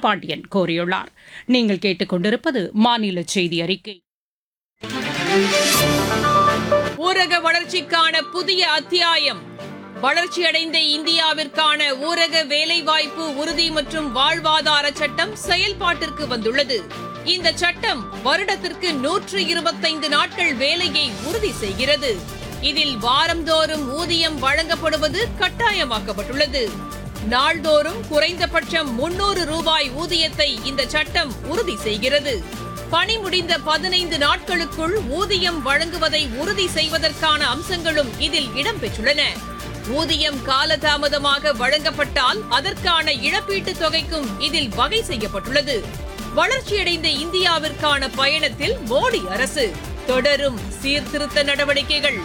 வீரபாண்டியன் கோரியுள்ளார் நீங்கள் கேட்டுக்கொண்டிருப்பது மாநில செய்தி அறிக்கை ஊரக வளர்ச்சிக்கான புதிய அத்தியாயம் வளர்ச்சியடைந்த இந்தியாவிற்கான ஊரக வேலைவாய்ப்பு உறுதி மற்றும் வாழ்வாதார சட்டம் செயல்பாட்டிற்கு வந்துள்ளது இந்த சட்டம் வருடத்திற்கு நூற்று இருபத்தைந்து நாட்கள் வேலையை உறுதி செய்கிறது இதில் வாரந்தோறும் ஊதியம் வழங்கப்படுவது கட்டாயமாக்கப்பட்டுள்ளது நாள்தோறும் குறைந்தபட்சம் முன்னூறு ரூபாய் ஊதியத்தை இந்த சட்டம் உறுதி செய்கிறது பணி முடிந்த பதினைந்து நாட்களுக்குள் ஊதியம் வழங்குவதை உறுதி செய்வதற்கான அம்சங்களும் இதில் இடம்பெற்றுள்ளன ஊதியம் காலதாமதமாக வழங்கப்பட்டால் அதற்கான இழப்பீட்டுத் தொகைக்கும் இதில் வகை செய்யப்பட்டுள்ளது வளர்ச்சியடைந்த இந்தியாவிற்கான பயணத்தில் மோடி அரசு தொடரும் சீர்திருத்த நடவடிக்கைகள்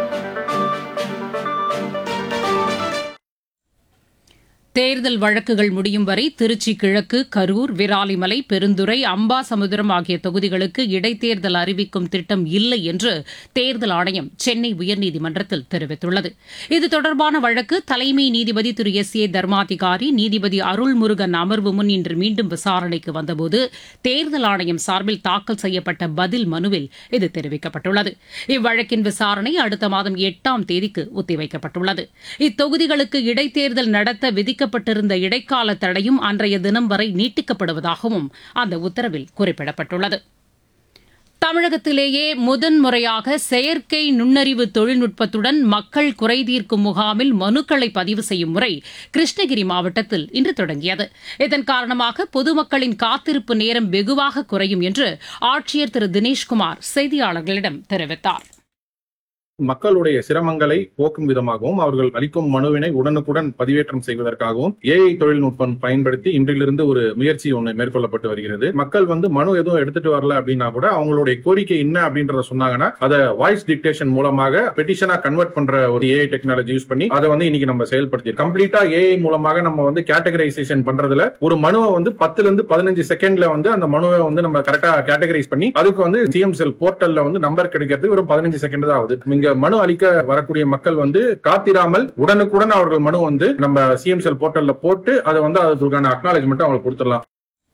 தேர்தல் வழக்குகள் முடியும் வரை திருச்சி கிழக்கு கரூர் விராலிமலை பெருந்துறை அம்பாசமுத்திரம் ஆகிய தொகுதிகளுக்கு இடைத்தேர்தல் அறிவிக்கும் திட்டம் இல்லை என்று தேர்தல் ஆணையம் சென்னை உயர்நீதிமன்றத்தில் தெரிவித்துள்ளது இது தொடர்பான வழக்கு தலைமை நீதிபதி திரு எஸ் ஏ தர்மாதிகாரி நீதிபதி அருள்முருகன் அமர்வு முன் இன்று மீண்டும் விசாரணைக்கு வந்தபோது தேர்தல் ஆணையம் சார்பில் தாக்கல் செய்யப்பட்ட பதில் மனுவில் இது தெரிவிக்கப்பட்டுள்ளது இவ்வழக்கின் விசாரணை அடுத்த மாதம் எட்டாம் தேதிக்கு ஒத்திவைக்கப்பட்டுள்ளது இத்தொகுதிகளுக்கு இடைத்தேர்தல் நடத்த விதிக்க விதிக்கப்பட்டிருந்த இடைக்கால தடையும் அன்றைய தினம் வரை நீட்டிக்கப்படுவதாகவும் அந்த உத்தரவில் குறிப்பிடப்பட்டுள்ளது தமிழகத்திலேயே முதன்முறையாக செயற்கை நுண்ணறிவு தொழில்நுட்பத்துடன் மக்கள் குறைதீர்க்கும் முகாமில் மனுக்களை பதிவு செய்யும் முறை கிருஷ்ணகிரி மாவட்டத்தில் இன்று தொடங்கியது இதன் காரணமாக பொதுமக்களின் காத்திருப்பு நேரம் வெகுவாக குறையும் என்று ஆட்சியர் திரு தினேஷ்குமார் செய்தியாளர்களிடம் தெரிவித்தார் மக்களுடைய சிரமங்களை போக்கும் விதமாகவும் அவர்கள் அளிக்கும் மனுவினை உடனுக்குடன் பதிவேற்றம் செய்வதற்காகவும் ஏஐ தொழில்நுட்பம் பயன்படுத்தி இன்றிலிருந்து ஒரு முயற்சி ஒன்று மேற்கொள்ளப்பட்டு வருகிறது மக்கள் வந்து மனு எதுவும் எடுத்துட்டு வரல அப்படின்னா கூட அவங்களுடைய கோரிக்கை என்ன அப்படின்றத சொன்னாங்கன்னா அதை வாய்ஸ் டிக்டேஷன் மூலமாக பெட்டிஷனா கன்வெர்ட் பண்ற ஒரு ஏஐ டெக்னாலஜி யூஸ் பண்ணி அதை வந்து இன்னைக்கு நம்ம செயல்படுத்தி கம்ப்ளீட்டா ஏஐ மூலமாக நம்ம வந்து கேட்டகரைசேஷன் பண்றதுல ஒரு மனுவை வந்து பத்துல இருந்து பதினஞ்சு செகண்ட்ல வந்து அந்த மனுவை வந்து நம்ம கரெக்டா கேட்டகரைஸ் பண்ணி அதுக்கு வந்து சிஎம் செல் போர்ட்டல்ல வந்து நம்பர் கிடைக்கிறதுக்கு ஒரு பதினஞ்சு செகண்ட் தான் ஆகுது இங்க மனு அளிக்க வரக்கூடிய மக்கள் வந்து காத்திராமல் உடனுக்குடன் அவர்கள் மனு வந்து நம்ம சிஎம் செல் போர்ட்டல்ல போட்டு அதை வந்து அதுக்கான அக்னாலஜ்மெண்ட் அவங்களுக்கு கொடுத்துடலாம்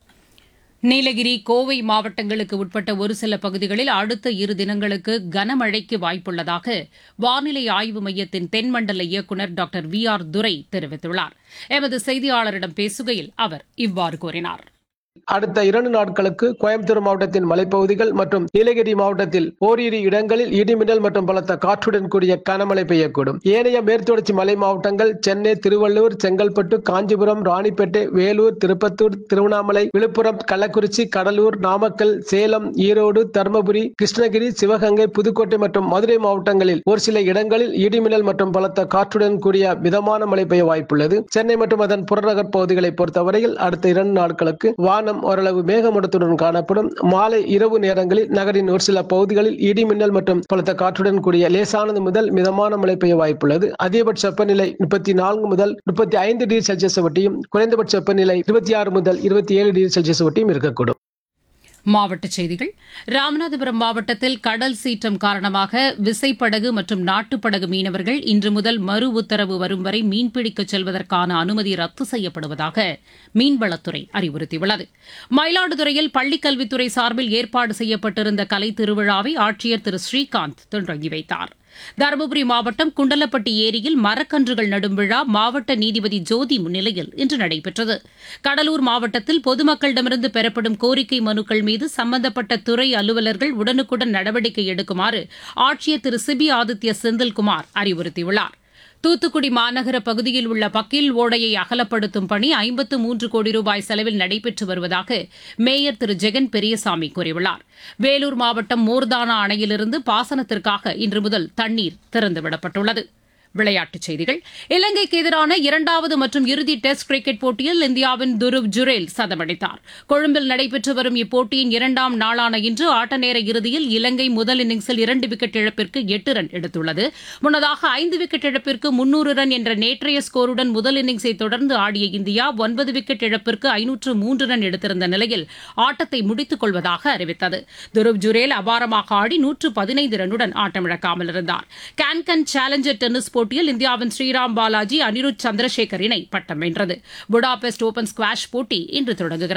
நீலகிரி கோவை மாவட்டங்களுக்கு உட்பட்ட ஒரு சில பகுதிகளில் அடுத்த இரு தினங்களுக்கு கனமழைக்கு வாய்ப்புள்ளதாக வானிலை ஆய்வு மையத்தின் தென்மண்டல இயக்குநர் டாக்டர் வி ஆர் துரை தெரிவித்துள்ளார் எமது செய்தியாளரிடம் பேசுகையில் அவர் இவ்வாறு கூறினார் அடுத்த இரண்டு நாட்களுக்கு கோயம்புத்தூர் மாவட்டத்தின் மலைப்பகுதிகள் மற்றும் நீலகிரி மாவட்டத்தில் ஓரிரு இடங்களில் இடிமின்னல் மற்றும் பலத்த காற்றுடன் கூடிய கனமழை பெய்யக்கூடும் ஏனைய மேற்குத்தொடர்ச்சி மலை மாவட்டங்கள் சென்னை திருவள்ளூர் செங்கல்பட்டு காஞ்சிபுரம் ராணிப்பேட்டை வேலூர் திருப்பத்தூர் திருவண்ணாமலை விழுப்புரம் கள்ளக்குறிச்சி கடலூர் நாமக்கல் சேலம் ஈரோடு தருமபுரி கிருஷ்ணகிரி சிவகங்கை புதுக்கோட்டை மற்றும் மதுரை மாவட்டங்களில் ஒரு சில இடங்களில் இடிமின்னல் மற்றும் பலத்த காற்றுடன் கூடிய மிதமான மழை பெய்ய வாய்ப்புள்ளது சென்னை மற்றும் அதன் புறநகர் பகுதிகளை பொறுத்தவரையில் அடுத்த இரண்டு நாட்களுக்கு வானம் ஓரளவு மேகமூட்டத்துடன் காணப்படும் மாலை இரவு நேரங்களில் நகரின் ஒரு சில பகுதிகளில் இடி மின்னல் மற்றும் பலத்த காற்றுடன் கூடிய லேசானது முதல் மிதமான மழை பெய்ய வாய்ப்புள்ளது அதிகபட்ச வெப்பநிலை முப்பத்தி நான்கு முதல் முப்பத்தி ஐந்து டிகிரி செல்சியஸ் வட்டியும் குறைந்தபட்ச வெப்பநிலை இருபத்தி ஆறு முதல் இருபத்தி ஏழு டிகிரி செல்சியஸ் வட்டியும் இருக்கக்கூடும் மாவட்டச் செய்திகள் ராமநாதபுரம் மாவட்டத்தில் கடல் சீற்றம் காரணமாக விசைப்படகு மற்றும் நாட்டுப்படகு மீனவர்கள் இன்று முதல் மறு உத்தரவு வரும் வரை மீன்பிடிக்கச் செல்வதற்கான அனுமதி ரத்து செய்யப்படுவதாக மீன்வளத்துறை அறிவுறுத்தியுள்ளது மயிலாடுதுறையில் பள்ளிக்கல்வித்துறை சார்பில் ஏற்பாடு செய்யப்பட்டிருந்த கலை திருவிழாவை ஆட்சியர் திரு ஸ்ரீகாந்த் தொடங்கி வைத்தார் தருமபுரி மாவட்டம் குண்டலப்பட்டி ஏரியில் மரக்கன்றுகள் நடும் விழா மாவட்ட நீதிபதி ஜோதி முன்னிலையில் இன்று நடைபெற்றது கடலூர் மாவட்டத்தில் பொதுமக்களிடமிருந்து பெறப்படும் கோரிக்கை மனுக்கள் மீது சம்பந்தப்பட்ட துறை அலுவலர்கள் உடனுக்குடன் நடவடிக்கை எடுக்குமாறு ஆட்சியர் திரு சிபி ஆதித்ய செந்தில்குமார் அறிவுறுத்தியுள்ளார் தூத்துக்குடி மாநகர பகுதியில் உள்ள பக்கில் ஓடையை அகலப்படுத்தும் பணி ஐம்பத்து மூன்று கோடி ரூபாய் செலவில் நடைபெற்று வருவதாக மேயர் திரு ஜெகன் பெரியசாமி கூறியுள்ளார் வேலூர் மாவட்டம் மோர்தானா அணையிலிருந்து பாசனத்திற்காக இன்று முதல் தண்ணீர் திறந்துவிடப்பட்டுள்ளது விளையாட்டுச் செய்திகள் இலங்கைக்கு எதிரான இரண்டாவது மற்றும் இறுதி டெஸ்ட் கிரிக்கெட் போட்டியில் இந்தியாவின் துருவ் ஜுரேல் சதமடித்தார் கொழும்பில் நடைபெற்று வரும் இப்போட்டியின் இரண்டாம் நாளான இன்று ஆட்டநேர இறுதியில் இலங்கை முதல் இன்னிங்ஸில் இரண்டு விக்கெட் இழப்பிற்கு எட்டு ரன் எடுத்துள்ளது முன்னதாக ஐந்து விக்கெட் இழப்பிற்கு முன்னூறு ரன் என்ற நேற்றைய ஸ்கோருடன் முதல் இன்னிங்ஸை தொடர்ந்து ஆடிய இந்தியா ஒன்பது விக்கெட் இழப்பிற்கு ஐநூற்று மூன்று ரன் எடுத்திருந்த நிலையில் ஆட்டத்தை முடித்துக் கொள்வதாக அறிவித்தது துருவ் ஜுரேல் அபாரமாக ஆடி நூற்று பதினைந்து ரன்னுடன் ஆட்டமிழக்காமல் இருந்தார் கேன்கன் சேலஞ்சர் டென்னிஸ் போட்டியில் இந்தியாவின் ஸ்ரீராம் பாலாஜி அனிருத் சந்திரசேகர் இணை பட்டம் வென்றது புடாபெஸ்ட் ஓபன் ஸ்குவாஷ் போட்டி இன்று தொடங்குகிறது